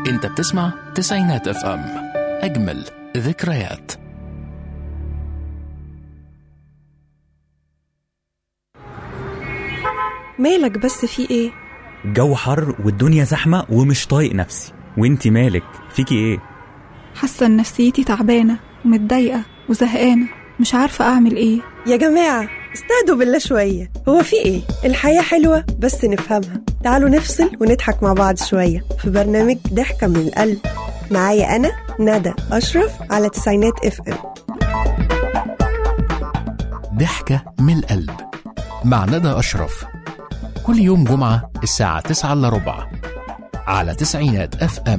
انت بتسمع تسعينات اف ام اجمل ذكريات مالك بس في ايه الجو حر والدنيا زحمة ومش طايق نفسي وانتي مالك فيكي ايه حاسه ان نفسيتي تعبانه ومتضايقه وزهقانه مش عارفه اعمل ايه يا جماعة استهدوا بالله شوية هو في ايه؟ الحياة حلوة بس نفهمها تعالوا نفصل ونضحك مع بعض شوية في برنامج ضحكة من القلب معايا أنا ندى أشرف على تسعينات اف ام ضحكة من القلب مع ندى أشرف كل يوم جمعة الساعة 9 إلا ربع على تسعينات اف ام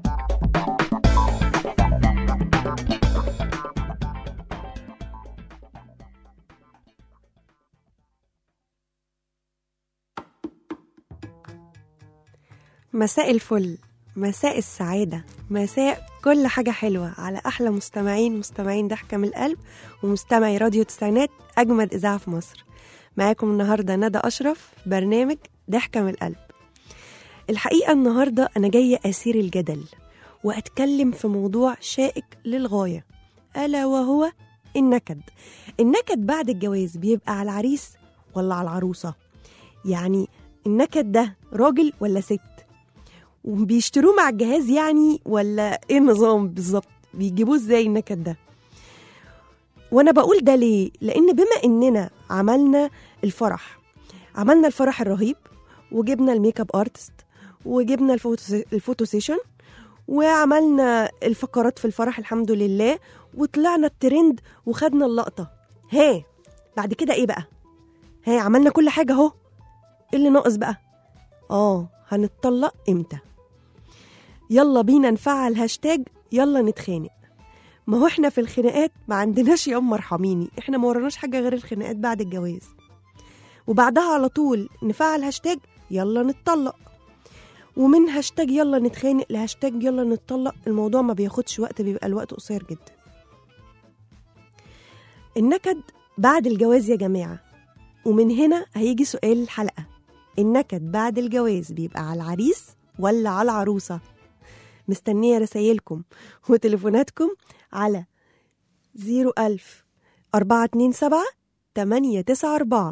مساء الفل مساء السعادة مساء كل حاجة حلوة على أحلى مستمعين مستمعين ضحكة من القلب ومستمعي راديو تسعينات أجمد إذاعة في مصر معاكم النهاردة ندى أشرف برنامج ضحكة من القلب الحقيقة النهاردة أنا جاية أسير الجدل وأتكلم في موضوع شائك للغاية ألا وهو النكد النكد بعد الجواز بيبقى على العريس ولا على العروسة يعني النكد ده راجل ولا ست وبيشتروه مع الجهاز يعني ولا ايه النظام بالظبط بيجيبوه ازاي النكد ده وانا بقول ده ليه لان بما اننا عملنا الفرح عملنا الفرح الرهيب وجبنا الميك اب ارتست وجبنا الفوتو, الفوتو سيشن وعملنا الفقرات في الفرح الحمد لله وطلعنا الترند وخدنا اللقطه ها بعد كده ايه بقى ها عملنا كل حاجه اهو ايه اللي ناقص بقى اه هنتطلق امتى يلا بينا نفعل هاشتاج يلا نتخانق ما هو احنا في الخناقات ما عندناش يا ام ارحميني احنا ما وراناش حاجه غير الخناقات بعد الجواز وبعدها على طول نفعل هاشتاج يلا نتطلق ومن هاشتاج يلا نتخانق لهاشتاج يلا نتطلق الموضوع ما بياخدش وقت بيبقى الوقت قصير جدا النكد بعد الجواز يا جماعه ومن هنا هيجي سؤال الحلقه النكد بعد الجواز بيبقى على العريس ولا على العروسة مستنية رسايلكم وتليفوناتكم على 01000 427 894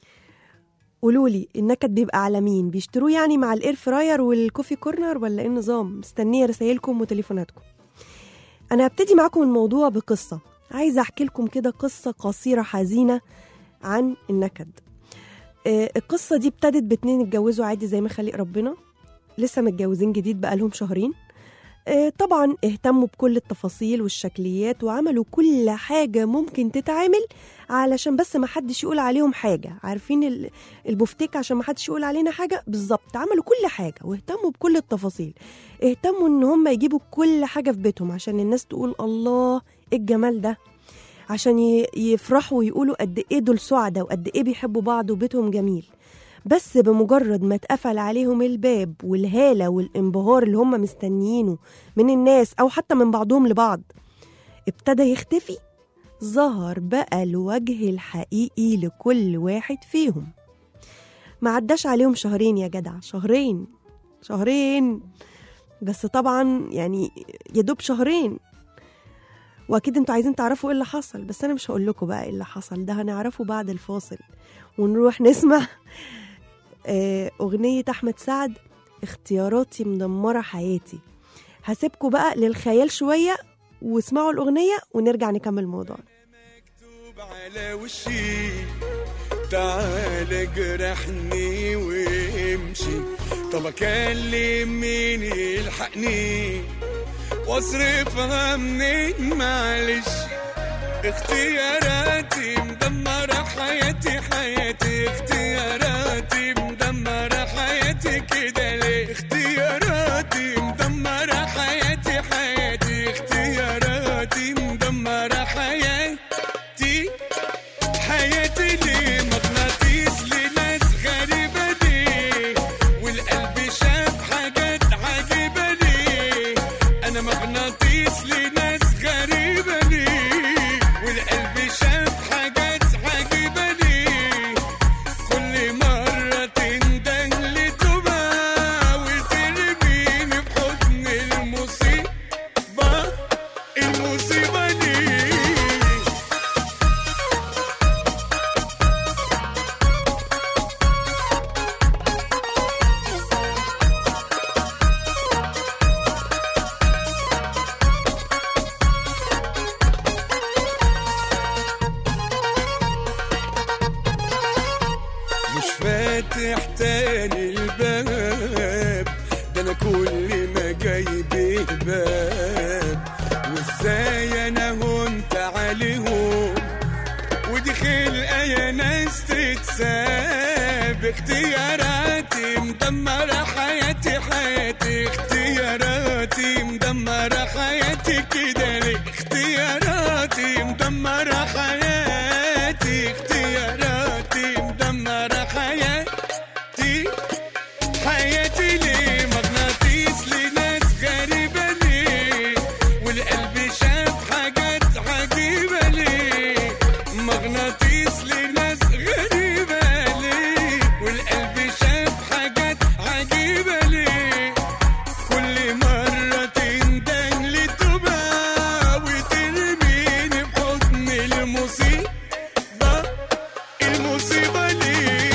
قولولي النكد بيبقى على مين بيشتروه يعني مع الاير فراير والكوفي كورنر ولا ايه النظام مستنية رسايلكم وتليفوناتكم انا هبتدي معاكم الموضوع بقصة عايزة احكي لكم كده قصة قصيرة حزينة عن النكد آه، القصة دي ابتدت باتنين اتجوزوا عادي زي ما خلق ربنا لسه متجوزين جديد بقالهم شهرين آه، طبعا اهتموا بكل التفاصيل والشكليات وعملوا كل حاجة ممكن تتعمل علشان بس ما حدش يقول عليهم حاجة عارفين ال- البفتيك عشان ما حدش يقول علينا حاجة بالظبط عملوا كل حاجة واهتموا بكل التفاصيل اهتموا ان هم يجيبوا كل حاجة في بيتهم عشان الناس تقول الله ايه الجمال ده عشان ي- يفرحوا ويقولوا قد ايه دول سعداء وقد ايه بيحبوا بعض وبيتهم جميل بس بمجرد ما اتقفل عليهم الباب والهالة والانبهار اللي هم مستنيينه من الناس أو حتى من بعضهم لبعض ابتدى يختفي ظهر بقى الوجه الحقيقي لكل واحد فيهم ما عداش عليهم شهرين يا جدع شهرين شهرين بس طبعا يعني يدوب شهرين واكيد انتوا عايزين تعرفوا ايه اللي حصل بس انا مش هقول لكم بقى ايه اللي حصل ده هنعرفه بعد الفاصل ونروح نسمع آه، اغنيه احمد سعد اختياراتي مدمره حياتي هسيبكم بقى للخيال شويه واسمعوا الاغنيه ونرجع نكمل موضوعنا مكتوب على وشي تعال جرحني وامشي طب اكلم مين يلحقني واصرفها منين معلش اختياراتي مدمرة حياتي حياتي اختياراتي مدمرة حياتي كده ليه اختياراتي مدمرة حياتي حياتي اختياراتي مدمرة حياتي حياتي ليه مغناطيس لناس غريبة دي والقلب شاف حاجات عجيبة ليه أنا مغناطيس لناس غريبة ليه والقلب شاف حاجات عجيبة ليه كل مرة فاتح تاني الباب ده انا كل ما جايب باب وازاي انا هنت عليهم ودي خلقة يا ناس تتساب اختياراتي مدمرة حياتي حياتي اختياراتي مدمرة حياتي كده ليه اختياراتي مدمرة حياتي اختياراتي مدمرة حياتي حياتي ليه مغناطيس لناس غريبة ليه والقلب شاف حاجات عجيبة ليه مغناطيس لناس غريبة ليه والقلب شاف حاجات عجيبة ليه كل مرة تندن لتوبة وترميني بحضن المصيبة المصيبة ليه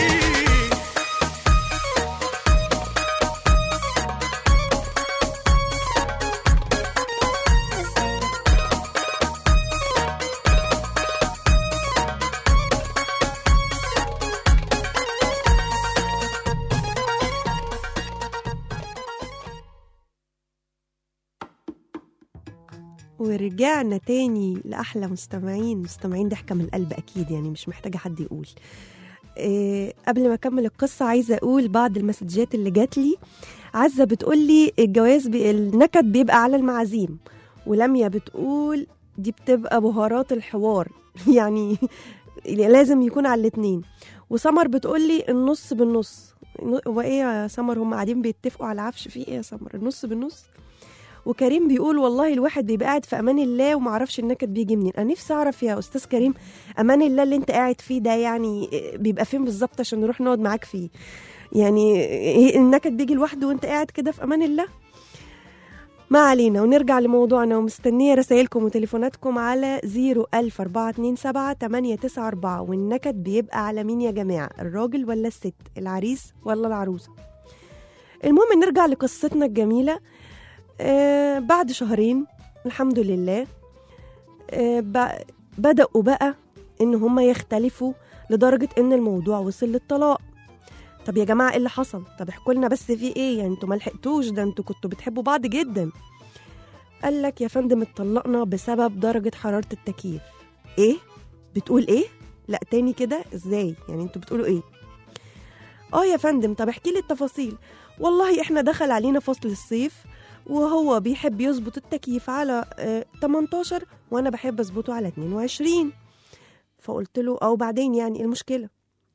ورجعنا تاني لأحلى مستمعين مستمعين ضحكة من القلب أكيد يعني مش محتاجة حد يقول إيه قبل ما أكمل القصة عايزة أقول بعض المسجات اللي جات لي عزة بتقول لي الجواز بي النكد بيبقى على المعازيم ولميا بتقول دي بتبقى بهارات الحوار يعني لازم يكون على الاتنين وسمر بتقول لي النص بالنص هو ايه يا سمر هم قاعدين بيتفقوا على عفش في ايه يا سمر النص بالنص وكريم بيقول والله الواحد بيبقى قاعد في امان الله ومعرفش النكد بيجي منين انا نفسي اعرف يا استاذ كريم امان الله اللي انت قاعد فيه ده يعني بيبقى فين بالظبط عشان نروح نقعد معاك فيه يعني إيه النكد بيجي لوحده وانت قاعد كده في امان الله ما علينا ونرجع لموضوعنا ومستنية رسائلكم وتليفوناتكم على 01427 894 والنكد بيبقى على مين يا جماعة الراجل ولا الست العريس ولا العروسة المهم نرجع لقصتنا الجميلة آه بعد شهرين الحمد لله آه ب- بدأوا بقى إن هما يختلفوا لدرجة إن الموضوع وصل للطلاق طب يا جماعة إيه اللي حصل؟ طب احكوا لنا بس في إيه؟ يعني انتوا ملحقتوش ده انتوا كنتوا بتحبوا بعض جدا قال لك يا فندم اتطلقنا بسبب درجة حرارة التكييف إيه؟ بتقول إيه؟ لا تاني كده إزاي؟ يعني انتوا بتقولوا إيه؟ اه يا فندم طب احكي لي التفاصيل والله احنا دخل علينا فصل الصيف وهو بيحب يظبط التكييف على آه 18 وانا بحب اظبطه على 22 فقلت له او بعدين يعني إيه المشكله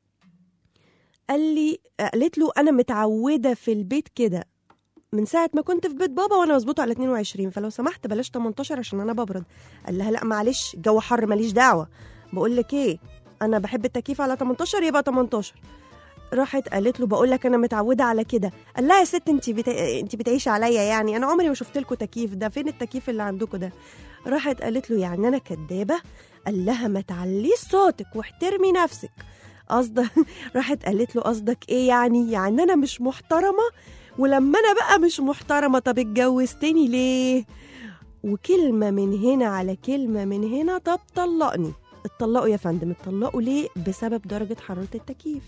قال لي قالت له انا متعوده في البيت كده من ساعه ما كنت في بيت بابا وانا بظبطه على 22 فلو سمحت بلاش 18 عشان انا ببرد قال لها لا معلش الجو حر ماليش دعوه بقول لك ايه انا بحب التكييف على 18 يبقى 18 راحت قالت له بقول لك انا متعوده على كده قال لها يا ست انت بتا... انت بتعيشي عليا يعني انا عمري ما شفت لكم تكييف ده فين التكييف اللي عندكم ده راحت قالت له يعني انا كدابه قال لها ما تعليش صوتك واحترمي نفسك قصدك راحت قالت له قصدك ايه يعني يعني انا مش محترمه ولما انا بقى مش محترمه طب اتجوزتني ليه وكلمه من هنا على كلمه من هنا طب طلقني اتطلقوا يا فندم اتطلقوا ليه بسبب درجه حراره التكييف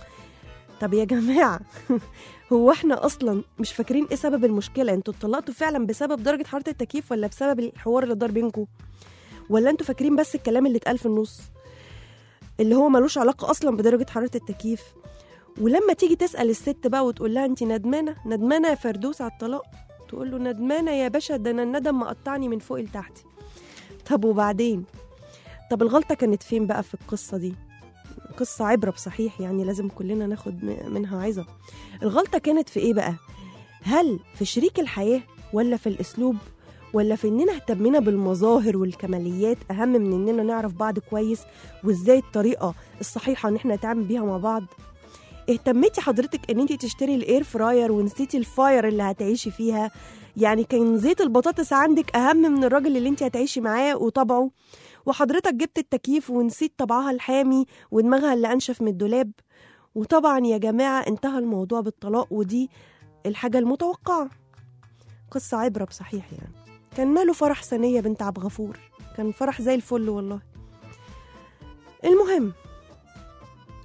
طب يا جماعه هو احنا اصلا مش فاكرين ايه سبب المشكله انتوا اتطلقتوا فعلا بسبب درجه حراره التكييف ولا بسبب الحوار اللي دار بينكم ولا انتوا فاكرين بس الكلام اللي اتقال في النص اللي هو ملوش علاقه اصلا بدرجه حراره التكييف ولما تيجي تسال الست بقى وتقول لها انت ندمانه ندمانه يا فردوس على الطلاق تقول له ندمانه يا باشا ده انا الندم مقطعني من فوق لتحت طب وبعدين طب الغلطه كانت فين بقى في القصه دي قصة عبرة بصحيح يعني لازم كلنا ناخد م- منها عظة الغلطة كانت في ايه بقى هل في شريك الحياة ولا في الاسلوب ولا في اننا اهتمينا بالمظاهر والكماليات اهم من اننا نعرف بعض كويس وازاي الطريقة الصحيحة ان احنا نتعامل بيها مع بعض اهتميتي حضرتك ان انت تشتري الاير فراير ونسيتي الفاير اللي هتعيشي فيها يعني كان زيت البطاطس عندك اهم من الراجل اللي انت هتعيشي معاه وطبعه وحضرتك جبت التكييف ونسيت طبعها الحامي ودماغها اللي انشف من الدولاب وطبعا يا جماعه انتهى الموضوع بالطلاق ودي الحاجه المتوقعه قصه عبره بصحيح يعني كان ماله فرح سنيه بنت عبد غفور كان فرح زي الفل والله المهم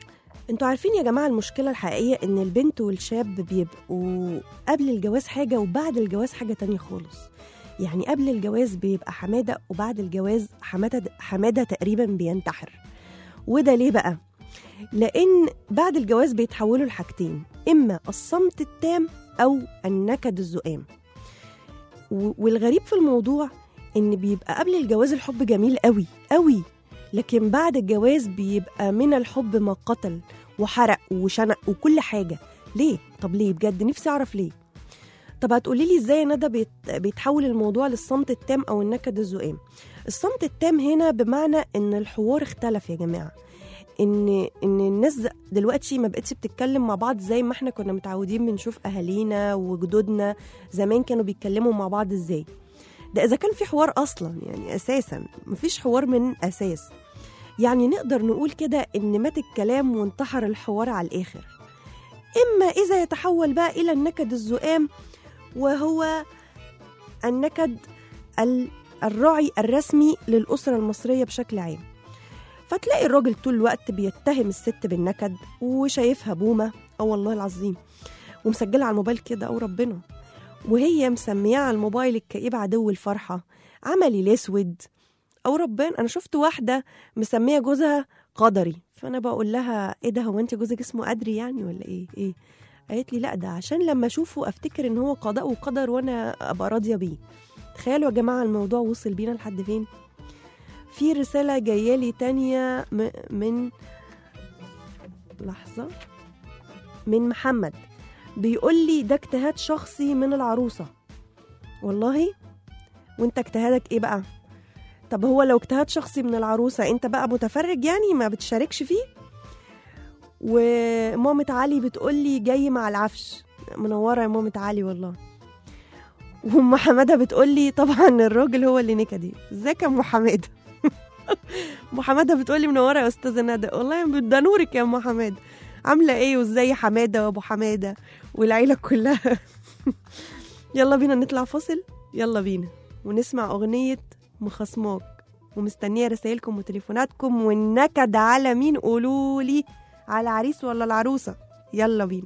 انتوا عارفين يا جماعة المشكلة الحقيقية ان البنت والشاب بيبقوا قبل الجواز حاجة وبعد الجواز حاجة تانية خالص يعني قبل الجواز بيبقى حمادة وبعد الجواز حمادة حمادة تقريبا بينتحر وده ليه بقى؟ لأن بعد الجواز بيتحولوا لحاجتين إما الصمت التام أو النكد الزؤام و- والغريب في الموضوع إن بيبقى قبل الجواز الحب جميل قوي قوي لكن بعد الجواز بيبقى من الحب ما قتل وحرق وشنق وكل حاجة ليه؟ طب ليه بجد نفسي أعرف ليه طب هتقولي لي ازاي يا ندى بيت- بيتحول الموضوع للصمت التام او النكد الزؤام الصمت التام هنا بمعنى ان الحوار اختلف يا جماعه ان ان الناس دلوقتي ما بقتش بتتكلم مع بعض زي ما احنا كنا متعودين بنشوف اهالينا وجدودنا زمان كانوا بيتكلموا مع بعض ازاي ده اذا كان في حوار اصلا يعني اساسا مفيش حوار من اساس يعني نقدر نقول كده ان مات الكلام وانتحر الحوار على الاخر اما اذا يتحول بقى الى النكد الزؤام وهو النكد ال- الراعي الرسمي للأسرة المصرية بشكل عام فتلاقي الراجل طول الوقت بيتهم الست بالنكد وشايفها بومة اه والله العظيم ومسجلة على الموبايل كده او ربنا وهي مسمياه على الموبايل الكئيب عدو الفرحة عملي الاسود او ربنا انا شفت واحدة مسمية جوزها قدري فانا بقول لها ايه ده هو انت جوزك اسمه قدري يعني ولا ايه ايه قالت لي لا ده عشان لما اشوفه افتكر ان هو قضاء وقدر وانا ابقى راضيه بيه تخيلوا يا جماعه الموضوع وصل بينا لحد فين في رساله جايه لي تانية م- من لحظه من محمد بيقول لي ده اجتهاد شخصي من العروسه والله وانت اجتهادك ايه بقى طب هو لو اجتهاد شخصي من العروسه انت بقى متفرج يعني ما بتشاركش فيه ومامة علي بتقول لي جاي مع العفش منورة يا مامة علي والله وام حماده بتقول لي طبعا الراجل هو اللي نكدي ازيك يا ام حماده ام حماده بتقول لي منوره يا استاذه ندى والله ده نورك يا ام حماده عامله ايه وازاي حماده وابو حماده والعيله كلها يلا بينا نطلع فاصل يلا بينا ونسمع اغنيه مخصماك ومستنيه رسائلكم وتليفوناتكم والنكد على مين قولوا لي على العريس ولا العروسه يلا بينا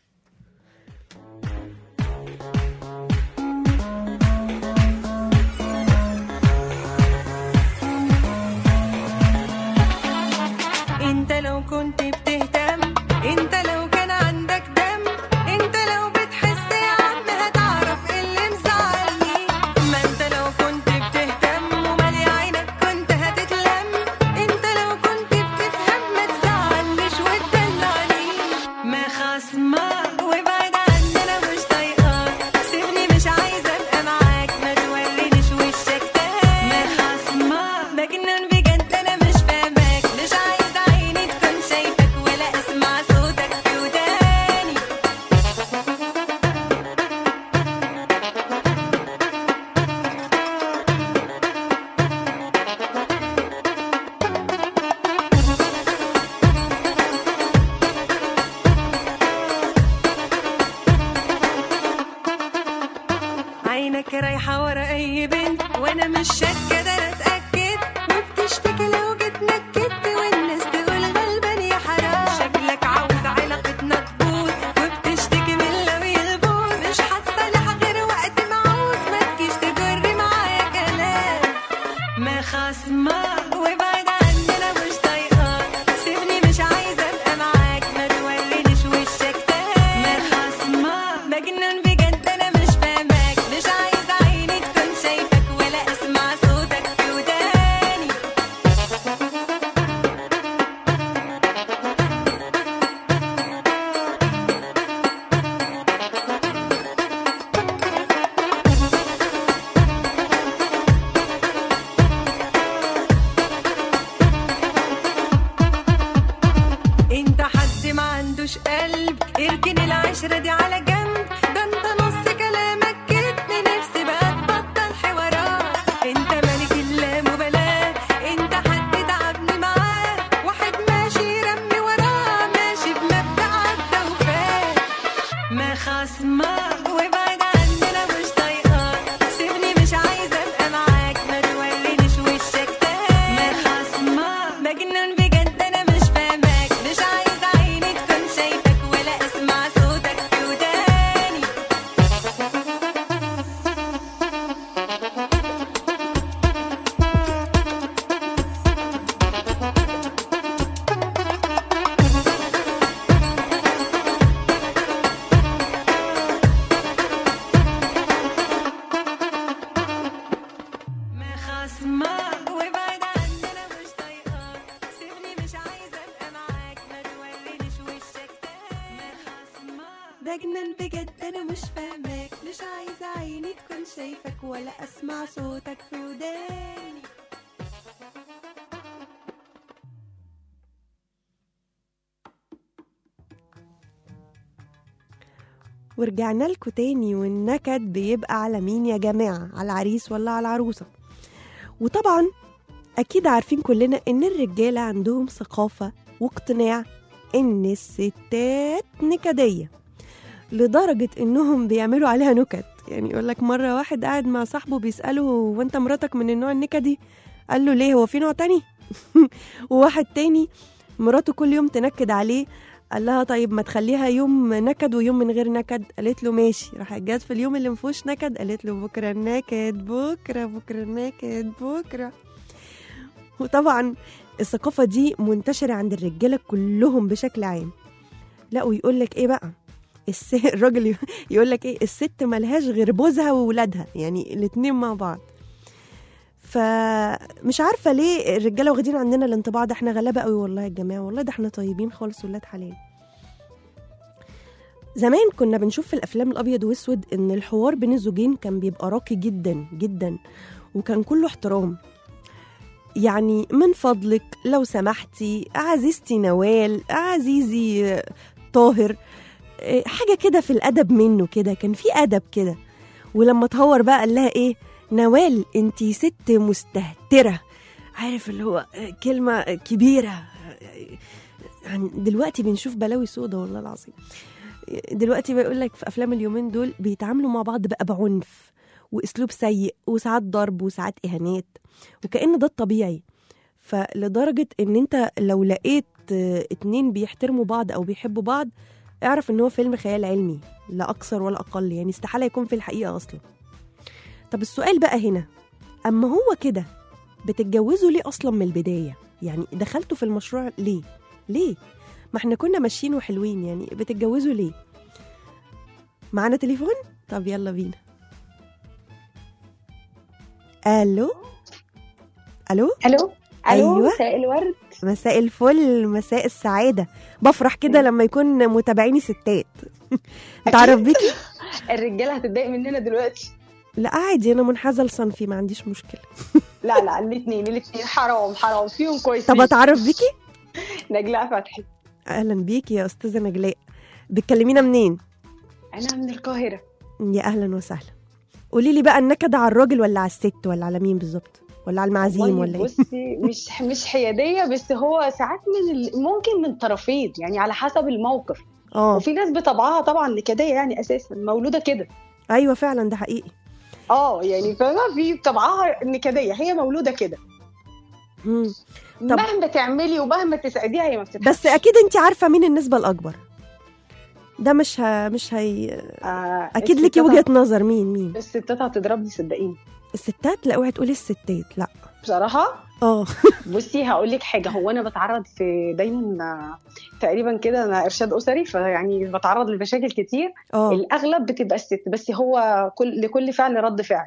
انت لو كنت بتهتم انت لو كان عندك دم انت لو بتحس يا عم هتعرف ايه اللي مزعلني ما انت لو كنت بتهتم ومالي عينك كنت هتتلم انت لو كنت بتفهم ما تزعلنيش وتدلعني ما خصمك وابعد عني انا مش طايقاك سيبني مش عايزه ابقى معاك ما تورينيش وشك تاني ما خصمك مجنون بجد انا مش فاهماك مش عايزه عيني تكون شايفك ولا اسمع صوتك في وداني عينك رايحة ورا أي بنت وأنا مش شاكة ده أنا أتأكد وبتشتكي لو جيت نكدت والناس تقول غلبان يا حرام شكلك عاوز علاقتنا تبوظ وبتشتكي من لو يغبوظ مش هتصالح غير وقت ما عاوز ما تجيش تجري معايا كلام ما خصمك وابعد عني انا مش طايقاك سيبني مش عايزه ابقى معاك ما تورينيش وشك تاني ما خصمك مجنون بجد انا مش فاهماك مش عايزه عيني تكون شايفك ولا اسمع صوتك في وداني انت حد ما عندوش قلب اركن العشرة دي على جنب ده انت نص كلامك كدب نفسي بقى تبطل حوارات انت ملك اللامبالاة انت حد تعبني معاه واحد ماشي رمي وراه ماشي بمبدأ عدى وفات ما خصمك وابعد عني انا مش طايقاك سيبني مش عايزه ابقى معاك ما تورينيش وشك تاني ما خصمك مجنون بجد انا مش فاهماك مش عايزه اسمع صوتك في وداني ما خصمك وابعد عني انا مش طايقاك سيبني مش عايزه ابقى معاك ما تولينيش وشك تاني ما خصمك ده جنان بجد انا مش فاهماك مش عايزه عيني تكون شايفك ولا اسمع صوتك في وداني ورجعنا لكم تاني والنكد بيبقى على مين يا جماعة على العريس ولا على العروسة وطبعا أكيد عارفين كلنا إن الرجالة عندهم ثقافة واقتناع إن الستات نكدية لدرجة إنهم بيعملوا عليها نكت يعني يقول لك مرة واحد قاعد مع صاحبه بيسأله هو أنت مراتك من النوع النكدي؟ قال له ليه هو في نوع تاني؟ وواحد تاني مراته كل يوم تنكد عليه قال لها طيب ما تخليها يوم نكد ويوم من غير نكد قالت له ماشي راح جت في اليوم اللي مفيهوش نكد قالت له بكره النكد بكره بكره النكد بكره وطبعا الثقافه دي منتشره عند الرجاله كلهم بشكل عام لا ويقول لك ايه بقى الس... الراجل يقول لك ايه الست ملهاش غير بوزها وولادها يعني الاتنين مع بعض فمش عارفه ليه الرجاله واخدين عندنا الانطباع ده احنا غلابه قوي والله يا جماعه والله ده احنا طيبين خالص ولاد حلال زمان كنا بنشوف في الافلام الابيض واسود ان الحوار بين الزوجين كان بيبقى راقي جدا جدا وكان كله احترام يعني من فضلك لو سمحتي عزيزتي نوال عزيزي آه، طاهر آه، حاجه كده في الادب منه كده كان في ادب كده ولما تهور بقى قال لها ايه نوال انتي ست مستهتره عارف اللي هو آه، كلمه كبيره آه، يعني دلوقتي بنشوف بلاوي سودا والله العظيم دلوقتي بيقول لك في افلام اليومين دول بيتعاملوا مع بعض بقى بعنف واسلوب سيء وساعات ضرب وساعات اهانات وكأن ده الطبيعي فلدرجة ان انت لو لقيت آه، اتنين بيحترموا بعض او بيحبوا بعض اعرف ان هو فيلم خيال علمي لا اكثر ولا اقل يعني استحالة يكون في الحقيقة اصلا طب السؤال بقى هنا اما هو كده بتتجوزوا ليه اصلا من البداية يعني دخلتوا في المشروع ليه ليه ما احنا كنا ماشيين وحلوين يعني بتتجوزوا ليه معانا تليفون طب يلا بينا الو الو الو الو أيوة. مساء الورد مساء الفل مساء السعادة بفرح كده لما يكون متابعيني ستات تعرف بيكي؟ الرجاله هتتضايق مننا دلوقتي لا عادي انا منحازة لصنفي ما عنديش مشكلة لا لا الاثنين الاثنين حرام حرام فيهم كويسين طب اتعرف بيكي؟ نجلاء فتحي اهلا بيكي يا استاذة نجلاء بتكلمينا منين؟ انا من القاهره يا اهلا وسهلا قولي لي بقى النكد على الراجل ولا على الست ولا على مين بالظبط؟ ولا على المعازيم والله ولا ايه؟ بصي مش مش حياديه بس هو ساعات من ال... ممكن من طرفين يعني على حسب الموقف اه وفي ناس بطبعها طبعا نكديه يعني اساسا مولوده كده ايوه فعلا ده حقيقي اه يعني فاهمه في طبعها نكديه هي مولوده كده مم. طب- مهما تعملي ومهما تسعديها هي ما بتتحسش بس اكيد انت عارفه مين النسبه الاكبر ده مش ه... مش هي آه اكيد ليكي الستات وجهه نظر مين مين الستات هتضربني صدقيني الستات لا اوعي تقولي الستات لا بصراحه اه بصي هقول لك حاجه هو انا بتعرض في دايما آه، تقريبا كده انا ارشاد اسري فيعني بتعرض لمشاكل كتير اه الاغلب بتبقى الست بس هو كل لكل فعل رد فعل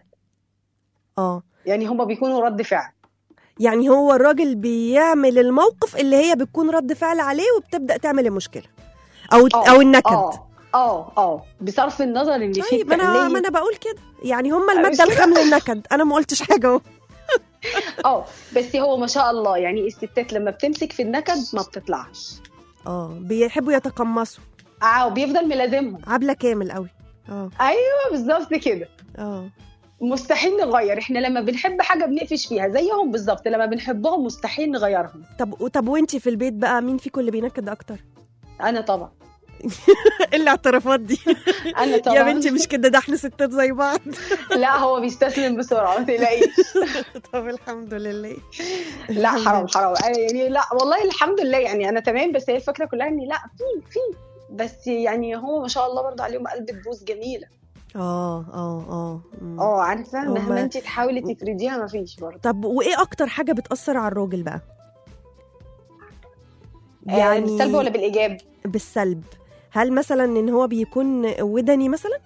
اه يعني هما بيكونوا رد فعل يعني هو الراجل بيعمل الموقف اللي هي بتكون رد فعل عليه وبتبدا تعمل المشكله او آه، او النكد اه اه اه بصرف النظر ان في طيب ما انا ما تقليد انا بقول كده يعني هم مش الماده كده؟ الخام للنكد انا ما قلتش حاجه اهو اه بس هو ما شاء الله يعني الستات لما بتمسك في النكد ما بتطلعش اه بيحبوا يتقمصوا اه وبيفضل ملازمهم عبله كامل قوي اه ايوه بالظبط كده اه مستحيل نغير احنا لما بنحب حاجه بنقفش فيها زيهم بالظبط لما بنحبهم مستحيل نغيرهم طب طب وانتي في البيت بقى مين فيكم اللي بينكد اكتر انا طبعا ايه الاعترافات دي انا طبعا يا بنتي مش كده ده احنا ستات زي بعض لا هو بيستسلم بسرعه ما تقلقيش طب الحمد لله لا الحمد حرام لله. حرام أنا يعني لا والله الحمد لله يعني انا تمام بس هي الفكره كلها اني لا في في بس يعني هو ما شاء الله برضه عليهم قلب تبوس جميله اه اه اه مم. اه عارفه هما- مهما انت تحاولي تفرديها ما فيش برضه طب وايه اكتر حاجه بتاثر على الراجل بقى يعني بالسلب ولا بالايجاب بالسلب هل مثلا ان هو بيكون ودني مثلا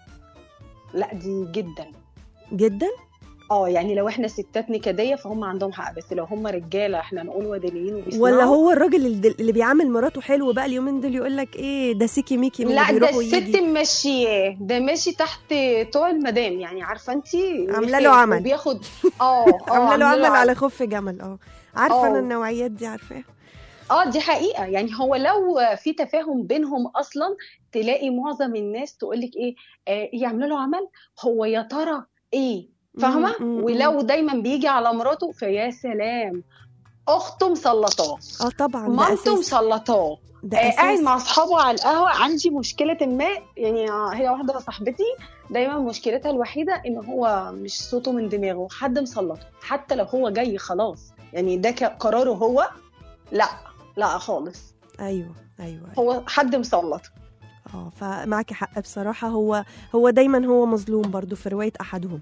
لا دي جدا جدا اه يعني لو احنا ستات نكديه فهم عندهم حق بس لو هم رجاله احنا نقول ودانيين وبيسمعوا ولا هو الراجل اللي اللي بيعامل مراته حلو بقى اليومين دول يقول لك ايه ده سيكي ميكي من لا اللي ده بيروح الست ويجي ماشياه ده ماشي تحت طوع المدام يعني عارفه انت عاملة له عمل. وبياخد اه اه عامله له عمل عمل. على خف جمل اه عارفه انا آه. النوعيات دي عارفاها اه دي حقيقه يعني هو لو في تفاهم بينهم اصلا تلاقي معظم الناس تقول لك ايه آه يعملوا له عمل هو يا ترى ايه فاهمه مم، مم، ولو دايما بيجي على مراته فيا سلام اخته مسلطاه اه طبعا ده مامته اساس مسلطاه ده آه، قاعد اساس مع اصحابه على القهوه عندي مشكله ما يعني آه، هي واحده صاحبتي دايما مشكلتها الوحيده ان هو مش صوته من دماغه حد مسلطه حتى لو هو جاي خلاص يعني ده ك- قراره هو لا لا خالص ايوه ايوه هو حد مسلط اه فمعك حق بصراحه هو هو دايما هو مظلوم برضو في روايه احدهم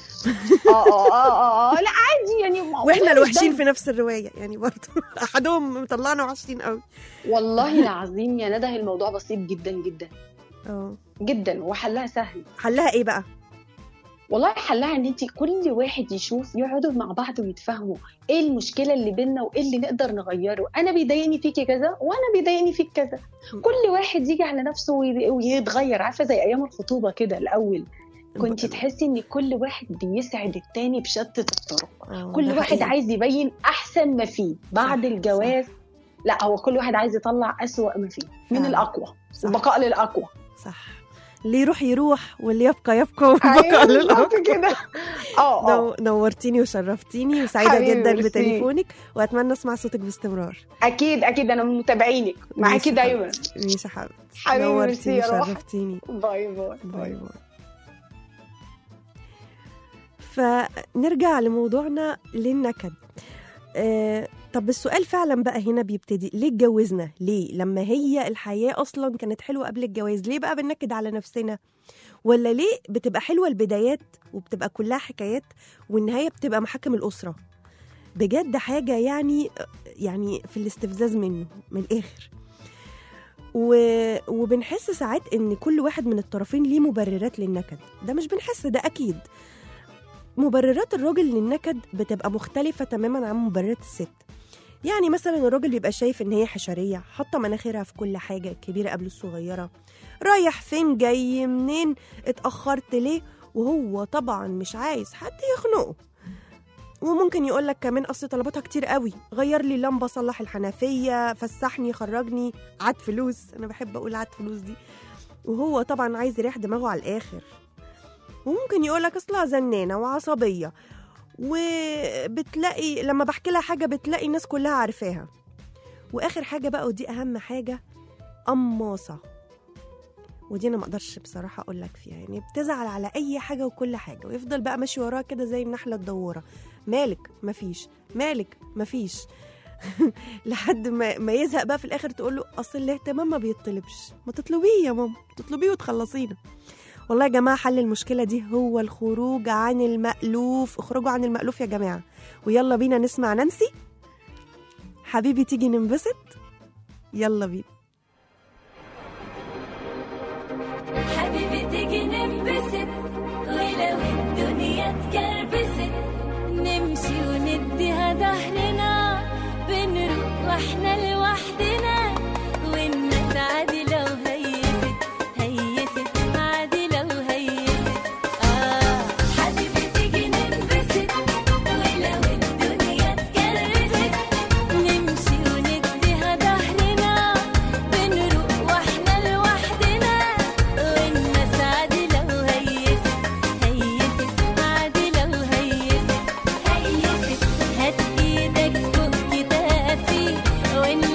اه اه اه اه لا عادي يعني ما- واحنا والله الوحشين دايما- في نفس الروايه يعني برضو احدهم مطلعنا وحشين قوي والله العظيم يا ندى الموضوع بسيط جدا جدا اه جدا وحلها سهل حلها ايه بقى والله حلها ان انت كل واحد يشوف يقعدوا مع بعض ويتفاهموا ايه المشكله اللي بينا وايه اللي نقدر نغيره انا بيضايقني فيكي كذا وانا بيضايقني فيك كذا كل واحد يجي على نفسه وي- ويتغير عارفه زي ايام الخطوبه كده الاول كنت تحسي ان كل واحد بيسعد التاني بشتى الطرق آه، كل ده واحد حقيقي. عايز يبين احسن ما فيه بعد صح، الجواز لا هو كل واحد عايز يطلع اسوأ ما فيه من فعلا. الاقوى صح. البقاء للاقوى صح اللي يروح يروح واللي يبقى يبقى والبقاء أيوة، للأرض بالظبط كده اه اه نو- نورتيني وشرفتيني وسعيده حبيبي، جدا ميرسي. بتليفونك واتمنى اسمع صوتك باستمرار اكيد اكيد انا من متابعينك معاكي ماشي دايما ماشي يا حبيبتي حبيبي ميرسي نورتيني يا روح وشرفتيني باي باي باي باي باي فنرجع لموضوعنا للنكد آه طب السؤال فعلا بقى هنا بيبتدي ليه اتجوزنا ليه لما هي الحياة أصلا كانت حلوة قبل الجواز ليه بقى بننكد على نفسنا ولا ليه بتبقى حلوة البدايات وبتبقى كلها حكايات والنهاية بتبقى محاكم الأسرة بجد حاجة يعني يعني في الاستفزاز منه من الآخر و... وبنحس ساعات ان كل واحد من الطرفين ليه مبررات للنكد ده مش بنحس ده اكيد مبررات الراجل للنكد بتبقى مختلفة تماما عن مبررات الست يعني مثلا الراجل بيبقى شايف ان هي حشرية حاطة مناخيرها في كل حاجة الكبيرة قبل الصغيرة رايح فين جاي منين اتأخرت ليه وهو طبعا مش عايز حد يخنقه وممكن يقول لك كمان اصل طلباتها كتير قوي غير لي اللمبه صلح الحنفيه فسحني خرجني عاد فلوس انا بحب اقول عاد فلوس دي وهو طبعا عايز يريح دماغه على الاخر وممكن يقول لك اصلها زنانه وعصبيه وبتلاقي لما بحكي لها حاجه بتلاقي الناس كلها عارفاها واخر حاجه بقى ودي اهم حاجه قماصه ودي انا ما اقدرش بصراحه اقول لك فيها يعني بتزعل على اي حاجه وكل حاجه ويفضل بقى ماشي وراها كده زي النحله الدوره مالك مفيش مالك مفيش لحد ما ما يزهق بقى في الاخر تقول له اصل الاهتمام ما بيطلبش ما تطلبيه يا ماما تطلبيه وتخلصينا والله يا جماعه حل المشكله دي هو الخروج عن المألوف اخرجوا عن المألوف يا جماعه ويلا بينا نسمع نانسي حبيبي تيجي ننبسط يلا بينا حبيبي تيجي ننبسط ولو الدنيا اتكربست نمشي ونديها ظهرنا بنروح واحنا لوحدنا والناس عادي لو هيست هيست عادي لو هيست اه حبيبي تيجي ننبسط ولو الدنيا اتكربست نمشي ونديها ظهرنا بنروح واحنا لوحدنا والناس عادي لو هيست هيست عادي لو هيست هيست هات ايدك فوق كتافي وان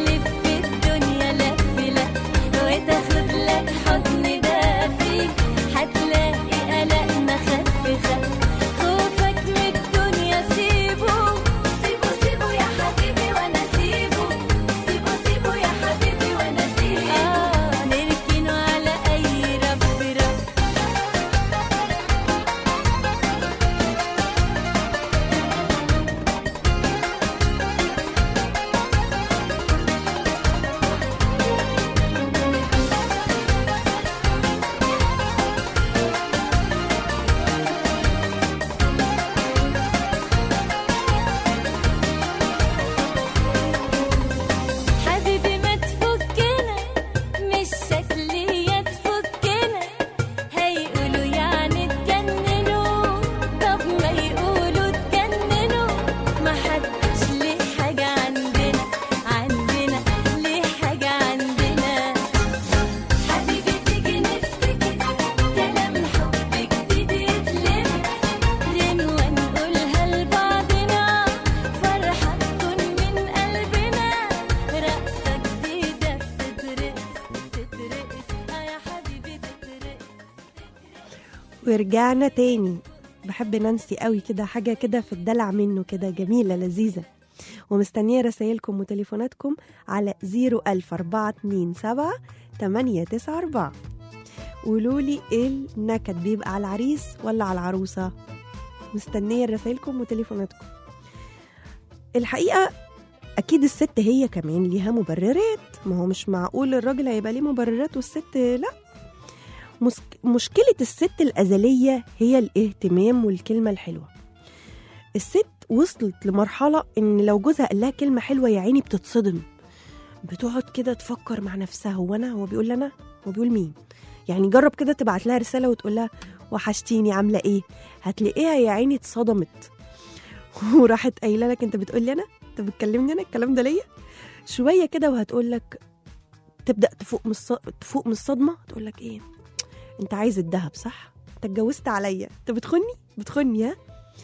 ورجعنا تاني بحب نانسي قوي كده حاجة كده في الدلع منه كده جميلة لذيذة ومستنية رسايلكم وتليفوناتكم على 00427 894 قولوا لي ايه النكد بيبقى على العريس ولا على العروسة مستنية رسايلكم وتليفوناتكم الحقيقة أكيد الست هي كمان ليها مبررات ما هو مش معقول الراجل هيبقى ليه مبررات والست لا مسك- مشكلة الست الأزلية هي الاهتمام والكلمة الحلوة الست وصلت لمرحلة إن لو جوزها قال لها كلمة حلوة يا عيني بتتصدم بتقعد كده تفكر مع نفسها هو أنا هو بيقول لي أنا هو بيقول مين يعني جرب كده تبعت لها رسالة وتقول لها وحشتيني عاملة إيه هتلاقيها يا عيني اتصدمت وراحت قايلة لك أنت بتقول لي أنا أنت بتكلمني أنا الكلام ده ليا شوية كده وهتقول لك تبدأ تفوق من الص... تفوق من الصدمة تقول لك إيه انت عايز الذهب صح انت اتجوزت عليا انت بتخني بتخني ها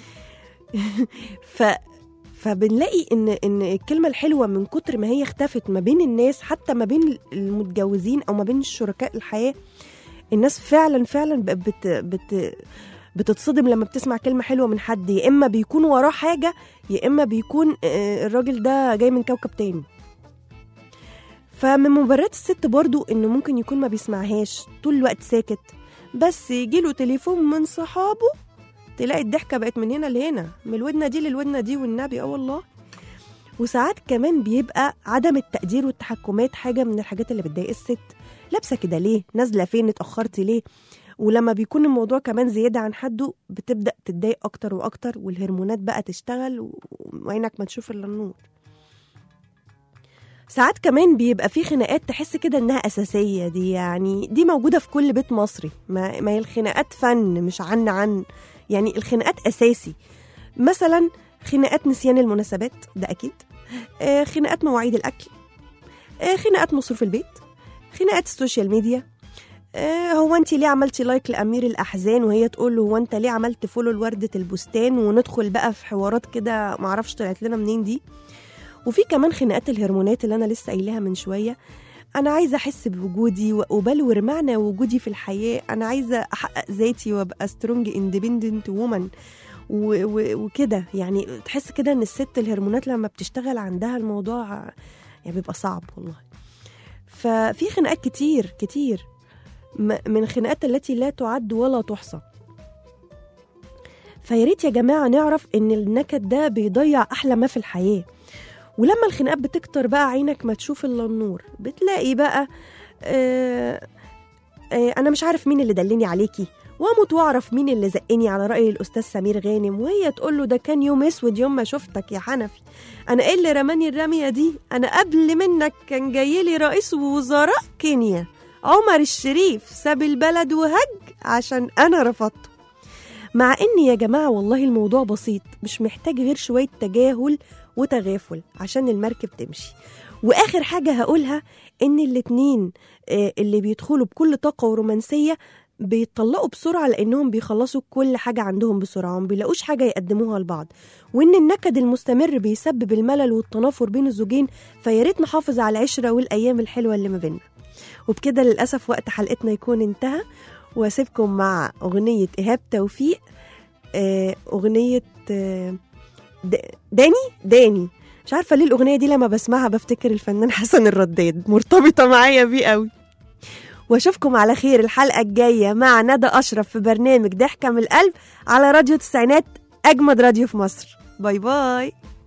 ف فبنلاقي ان ان الكلمه الحلوه من كتر ما هي اختفت ما بين الناس حتى ما بين المتجوزين او ما بين الشركاء الحياه الناس فعلا فعلا بقت بت بت بتتصدم لما بتسمع كلمه حلوه من حد يا اما بيكون وراه حاجه يا اما بيكون آه، الراجل ده جاي من كوكب تاني فمن مبررات الست برضو انه ممكن يكون ما بيسمعهاش طول الوقت ساكت بس يجيله تليفون من صحابه تلاقي الضحكه بقت من هنا لهنا من الودنه دي للودنه دي والنبي اه والله وساعات كمان بيبقى عدم التقدير والتحكمات حاجه من الحاجات اللي بتضايق الست لابسه كده ليه نازله فين اتاخرتي ليه ولما بيكون الموضوع كمان زياده عن حده بتبدا تتضايق اكتر واكتر والهرمونات بقى تشتغل و- وعينك ما تشوف الا النور ساعات كمان بيبقى في خناقات تحس كده انها اساسيه دي يعني دي موجوده في كل بيت مصري ما, ما هي الخناقات فن مش عن عن يعني الخناقات اساسي مثلا خناقات نسيان المناسبات ده اكيد آه خناقات مواعيد الاكل آه خناقات مصروف البيت خناقات السوشيال ميديا آه هو انت ليه عملتي لايك لامير الاحزان وهي تقول له هو انت ليه عملت فولو لورده البستان وندخل بقى في حوارات كده معرفش طلعت لنا منين دي وفي كمان خناقات الهرمونات اللي انا لسه قايلاها من شويه انا عايزه احس بوجودي وابلور معنى وجودي في الحياه انا عايزه احقق ذاتي وابقى سترونج اندبندنت وومن وكده يعني تحس كده ان الست الهرمونات لما بتشتغل عندها الموضوع يعني بيبقى صعب والله ففي خناقات كتير كتير م- من الخناقات التي لا تعد ولا تحصى فيا ريت يا جماعه نعرف ان النكد ده بيضيع احلى ما في الحياه ولما الخناقات بتكتر بقى عينك ما تشوف الا النور بتلاقي بقى آه آه انا مش عارف مين اللي دلني عليكي واموت واعرف مين اللي زقني على راي الاستاذ سمير غانم وهي تقول له ده كان يوم اسود يوم ما شفتك يا حنفي انا ايه اللي رماني الرميه دي انا قبل منك كان جاي لي رئيس وزراء كينيا عمر الشريف ساب البلد وهج عشان انا رفضته مع ان يا جماعه والله الموضوع بسيط مش محتاج غير شويه تجاهل وتغافل عشان المركب تمشي واخر حاجه هقولها ان الاتنين آه، اللي بيدخلوا بكل طاقه ورومانسيه بيتطلقوا بسرعه لانهم بيخلصوا كل حاجه عندهم بسرعه وما بيلاقوش حاجه يقدموها لبعض وان النكد المستمر بيسبب الملل والتنافر بين الزوجين فيا ريت نحافظ على العشره والايام الحلوه اللي ما بيننا وبكده للاسف وقت حلقتنا يكون انتهى واسيبكم مع اغنيه ايهاب توفيق آه، اغنيه آه، د- داني داني مش عارفه ليه الاغنيه دي لما بسمعها بفتكر الفنان حسن الرداد مرتبطه معايا بيه قوي واشوفكم على خير الحلقه الجايه مع ندى اشرف في برنامج ضحكه من القلب على راديو التسعينات اجمد راديو في مصر باي باي